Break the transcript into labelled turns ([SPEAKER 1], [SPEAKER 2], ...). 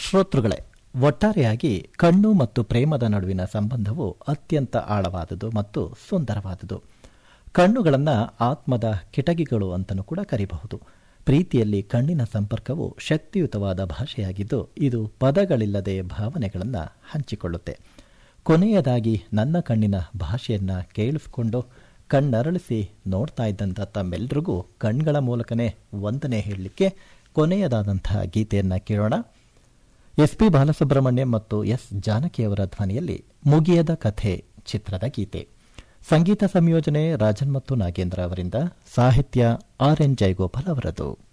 [SPEAKER 1] ಶ್ರೋತೃಗಳೇ ಒಟ್ಟಾರೆಯಾಗಿ ಕಣ್ಣು ಮತ್ತು ಪ್ರೇಮದ ನಡುವಿನ ಸಂಬಂಧವು ಅತ್ಯಂತ ಆಳವಾದುದು ಮತ್ತು ಸುಂದರವಾದುದು ಕಣ್ಣುಗಳನ್ನು ಆತ್ಮದ ಕಿಟಕಿಗಳು ಅಂತಲೂ ಕೂಡ ಕರೀಬಹುದು ಪ್ರೀತಿಯಲ್ಲಿ ಕಣ್ಣಿನ ಸಂಪರ್ಕವು ಶಕ್ತಿಯುತವಾದ ಭಾಷೆಯಾಗಿದ್ದು ಇದು ಪದಗಳಿಲ್ಲದೆ ಭಾವನೆಗಳನ್ನು ಹಂಚಿಕೊಳ್ಳುತ್ತೆ ಕೊನೆಯದಾಗಿ ನನ್ನ ಕಣ್ಣಿನ ಭಾಷೆಯನ್ನ ಕೇಳಿಸ್ಕೊಂಡು ಕಣ್ಣರಳಿಸಿ ನೋಡ್ತಾ ಇದ್ದಂಥ ತಮ್ಮೆಲ್ಲರಿಗೂ ಕಣ್ಗಳ ಮೂಲಕನೇ ವಂದನೆ ಹೇಳಲಿಕ್ಕೆ ಕೊನೆಯದಾದಂತಹ ಗೀತೆಯನ್ನ ಕೇಳೋಣ ಎಸ್ ಪಿ ಬಾಲಸುಬ್ರಹ್ಮಣ್ಯಂ ಮತ್ತು ಎಸ್ ಜಾನಕಿಯವರ ಧ್ವನಿಯಲ್ಲಿ ಮುಗಿಯದ ಕಥೆ ಚಿತ್ರದ ಗೀತೆ ಸಂಗೀತ ಸಂಯೋಜನೆ ರಾಜನ್ ಮತ್ತು ನಾಗೇಂದ್ರ ಅವರಿಂದ ಸಾಹಿತ್ಯ ಆರ್ ಎನ್ ಜಯಗೋಪಾಲ್ ಅವರದು